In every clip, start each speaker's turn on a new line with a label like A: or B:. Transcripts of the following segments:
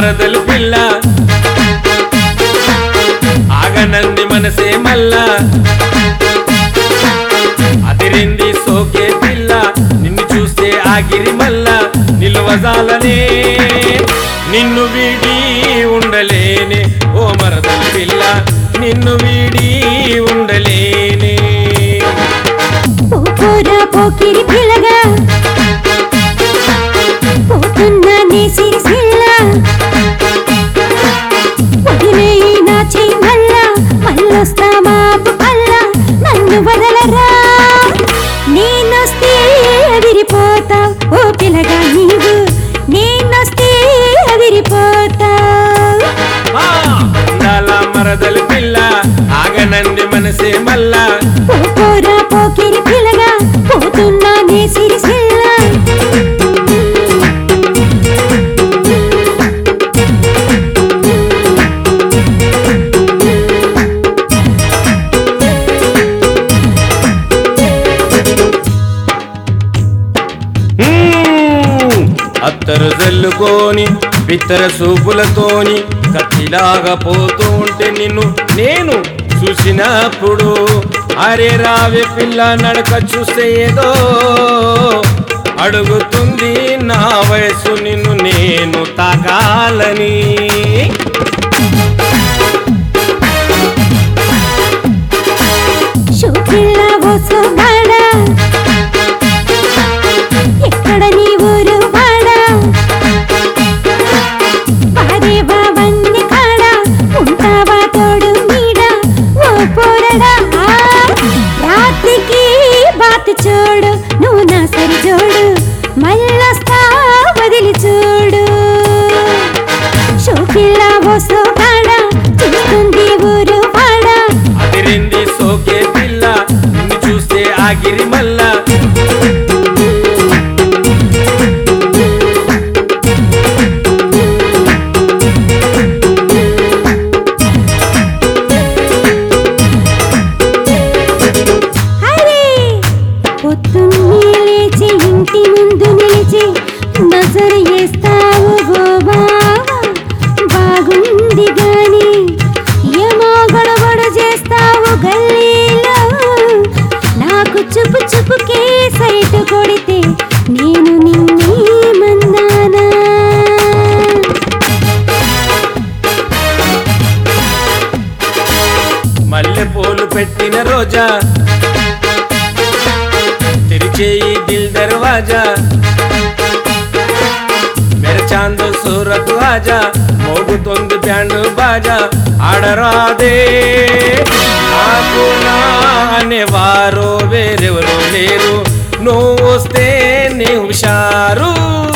A: మరదలు పిల్ల ఆగనంది మనసే మల్లా అదిరింది సోకే పిల్ల నిన్ను చూస్తే ఆగిరి మల్లా నిలువజాలనే నిన్ను వీడి ఉండలేనే ఓ మరదలు పిల్ల నిన్ను వీడి ఉండలేనే
B: పోరా పోకిరి పిల్లగా పోతున్నా నీ సిరిసిల్ల వదిలేయి నా చెయ్యి మల్లా మళ్ళొస్తా మాపు కల్లా నన్ను వదలరా నేనొస్తే అదిరిపోతా ఓ పిల్లగా నీవు నేనొస్తే అదిరిపోతా
A: ఆ, అందాల మరదలు పిల్ల ఆగనంది మనసే మల్లా
B: పోరా పోకిరి పిల్లగా పోతున్నా నీ సిరిసిల్ల
A: మ్మ్. అత్తరు జల్లుకొని పిత్తర సూపులతోని కత్తిలాగా పోతూ ఉంటే నిన్ను నేను చూసినప్పుడు అరే రావే పిల్ల నడక చూస్తే ఏదో అడుగుతుంది నా వయసు నిన్ను నేను తాకాలని
B: షోకిళ్ళ వసువాడా ఎక్కడ నీ ఊరు వాడా వారే బావన్ని కాడా ఉంటావా తోడు నీడ ఓ పోరడా రాత్రికి బాత్ చూడు నువ్వు నా సరి జోడు మళ్ళొస్తా వదిలి చూడు షోకిళ్ళ వసువాడా చూస్తుంది ఊరు వాడా
A: అదిరింది సోకే పిల్ల నిన్ను చూస్తే ఆగిరి మల్లా
B: హరే పొద్దున్నే లేచి ఇంటి ముందు నిలిచి నజరు వేస్తావు గో బావా బాగుంది గాని ఏమో గొడవడ చేస్తావు గల్లీలో నాకు చుపు చుపుకే సైటు కొడితే నేను నిన్నే మన్నానా
A: మల్లె పూలు పెట్టిన రోజా తెరిచేయి దిల్ దర్వాజా మెరచాందు సూరత్ ఆజా మోగుతోంది బ్యాండ్ బాజా ఆడరాదే నాకు నా అనేవారు వేరెవరు లేరు నువ్వు వస్తే నీ హుషారు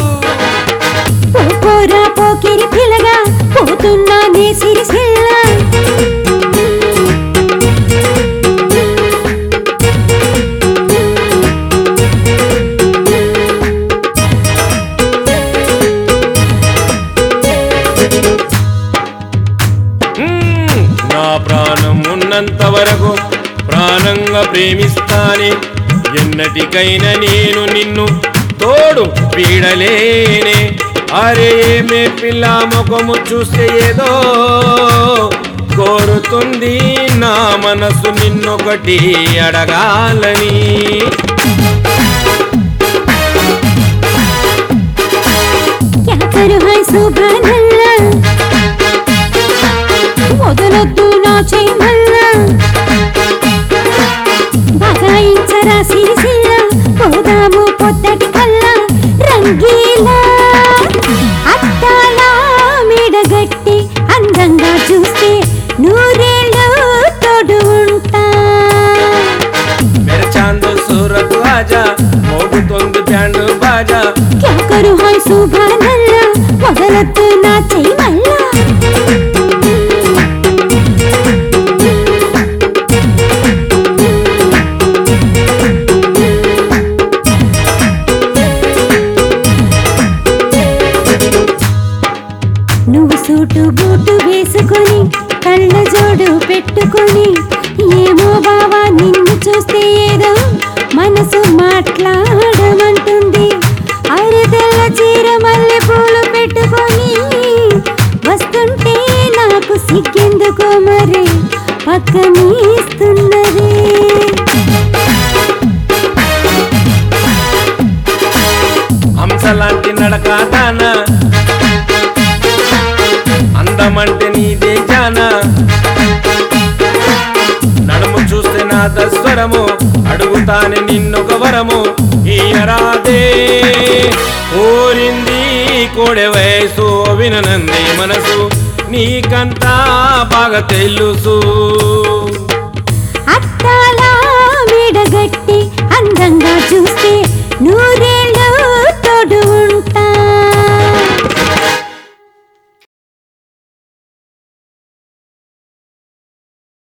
B: పోరా పోకిరి పిల్లగా పోతున్నా నీ సిరిసిల్ల
A: మ్మ్. నా ప్రాణం ఉన్నంత వరకు ప్రాణంగా ప్రేమిస్తానే ఎన్నటికైనా నేను నిన్ను తోడు పీడలేనే అరే మే పిల్ల ముఖము చూస్తే ఏదో కోరుతుంది నా మనసు నిన్నొకటి అడగాలని
B: क्या करूं है सुभान अल्लाह వదలొద్దు నా చెయ్యి మల్లా బగాయించరా సిరిసిల్ల పోదాము పొద్దటి కల్లా రంగీలా అట్టాలా మీడగట్టి అందంగా చూస్తే నూరేళ్ళు తోడు ఉంటా
A: మెరచాందు సూరత్ ఆజా మోగుతోంది బ్యాండ్ బాజా
B: क्या करूं है सुभान अल्लाह వదలొద్దు నా చెయ్యి మల్లా నువ్వు సూటు బూటు వేసుకొని కళ్ళ జోడు పెట్టుకొని ఏమో బావా నిన్ను చూస్తే ఏదో మనసు మాట్లాడమంటుంది అరే తెల్ల చీర మల్లె పూలు పెట్టుకొని సిగ్గెందుకో మరి పక్కనీస్తున్నది
A: హంసలాంటి నడక దాన అందమంటే నీదే జాన నడుము చూస్తే నా దస్వరము అడుగుతానే నిన్నొక వరము ఈయరాదే కోరింది కోడె వయసు విననంది మనసు నీకంతా బాగా తెలుసు